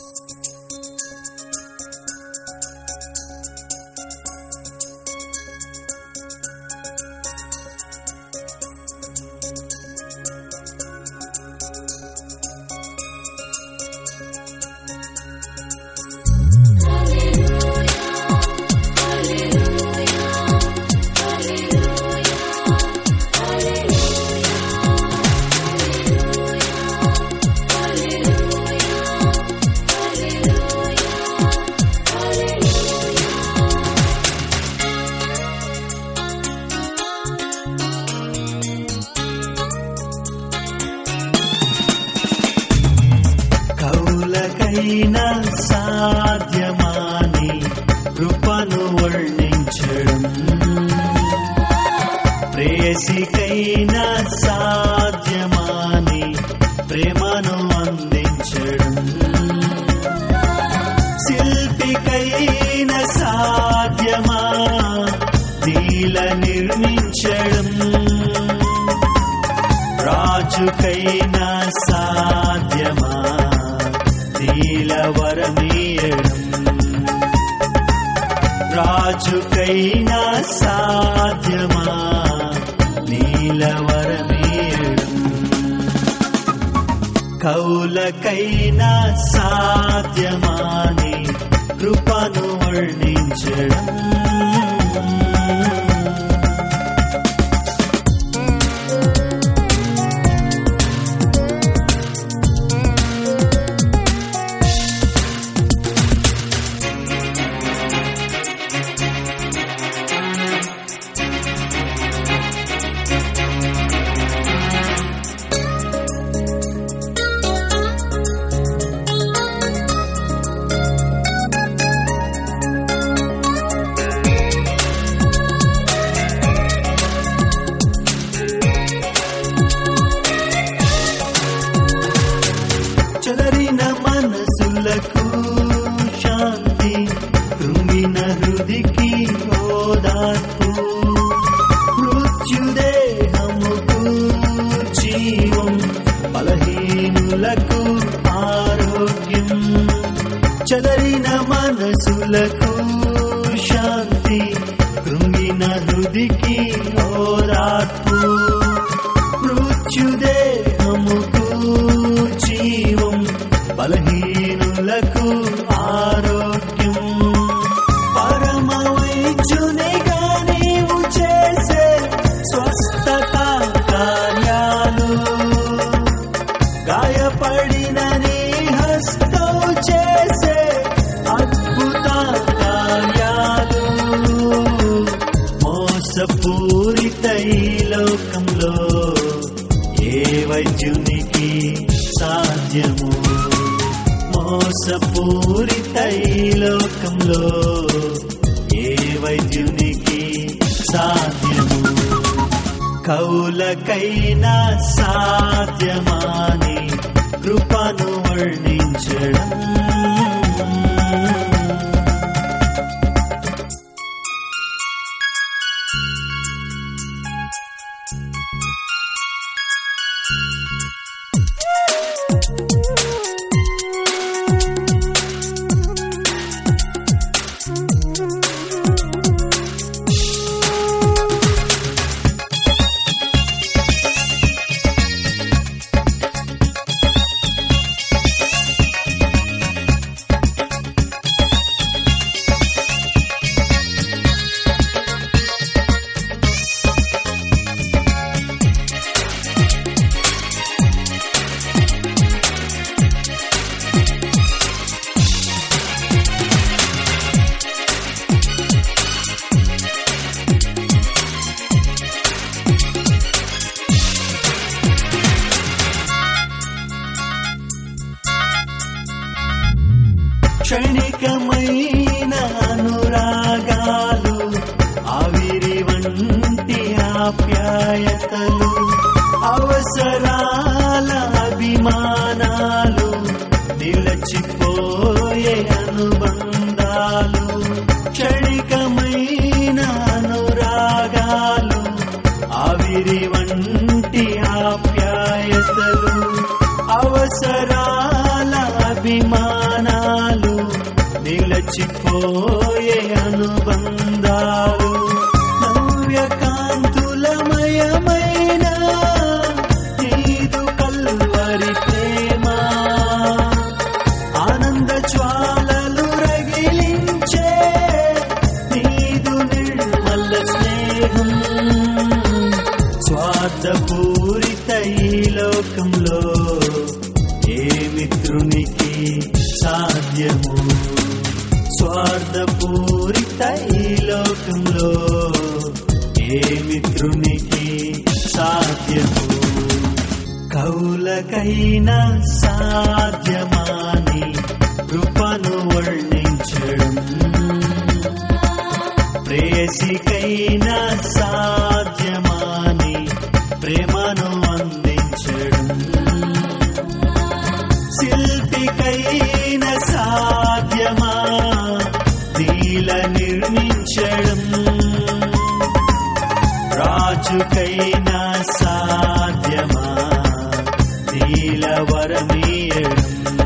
కౌలకైనా సాధ్యమాని కృపను వర్ణించడం ప్రేయసికైనా సాధ్యమాని ప్రేమను అందించడం శిల్పికైన సాధ్యమా నీల నిర్మించడం రాజుకైనా సాధ్యమా నీలవరమీయడం రాజుకైనా సాధ్యమా నీలవరమీయడం కౌలకైనా సాధ్యమాని కృపను వర్ణించడం చెదరిన మనసులకు శాంతి కృంగిన హృదికి ఓదార్పు మృత్యుదేహముకు జీవం బలహీనులకు ఆరోగ్యం చెదరిన మనసులకు శాంతి కృంగిన హృదికి ఓదార్పు మృత్యుదేహముకు జీవం బలహీనులకు ఆరోగ్యం పరమ వైద్యునిగా నీవు చేసే స్వస్థత కార్యాలు గాయపడిన నీ హస్తం చేసే అద్భుత కార్యాలు మోసపూరిత ఈ లోకంలో ఏ వైద్యునికి సాధ్యము మోసపూరిత ఈ లోకంలో ఏ వైద్యునికి సాధ్యము కౌలకైనా సాధ్యమాని కృపను వర్ణించడం క్షణికమైన అనురాగాలు ఆవిరి వంటి ఆప్యాయతలు అవసరాల అభిమానాలు నిలచిపోయే అనుబంధాలు క్షణికమైన అనురాగాలు ఆవిరి వంటి ఆప్యాయతలు అవసరాల అభిమానాలు నిలిచిపోయే అనుబంధాలు నవ్య కాంతులమయమైన నీదు కల్వరి ప్రేమ ఆనంద జ్వాలలు రగిలించే నీదు నిర్మల స్నేహం స్వార్థపూరిత ఈ లోకంలో ఏ మిత్రునికి సాధ్యము స్వార్థపూరిత ఈ లోకంలో ఏ మిత్రునికి సాధ్యము కౌలకైనా సాధ్యమాని కృపను వర్ణించడం ప్రేయసికైనా సాధ్యమాని ప్రేమను అందించడం శిల్పికైన సాధ్యమా నీల నిర్మించడం రాజుకైనా సాధ్యమా నీల వరమీయడం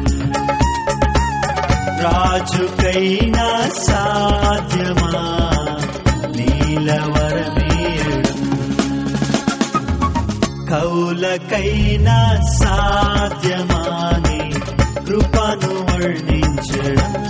రాజుకైనా సాధ్యమా నీల వరమీయడం కౌలకైనా సాధ్యమాని కృపను వర్ణించడం